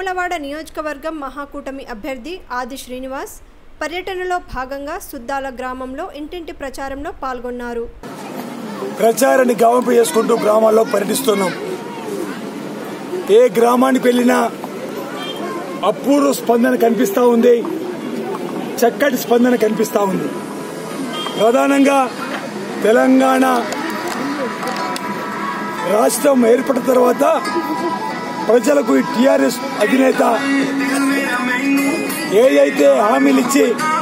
వేములవాడ నియోజకవర్గం మహాకూటమి అభ్యర్థి ఆది శ్రీనివాస్ పర్యటనలో భాగంగా సుద్దాల గ్రామంలో ఇంటింటి ప్రచారంలో పాల్గొన్నారు ప్రచారాన్ని గావంపు చేసుకుంటూ గ్రామాల్లో పర్యటిస్తున్నాం ఏ గ్రామానికి వెళ్ళినా అపూర్వ స్పందన కనిపిస్తూ ఉంది చక్కటి స్పందన కనిపిస్తూ ఉంది ప్రధానంగా తెలంగాణ రాష్ట్రం ఏర్పడిన తర్వాత ప్రజలకు ఈ టీఆర్ఎస్ అధినేత ఏదైతే హామీలు ఇచ్చి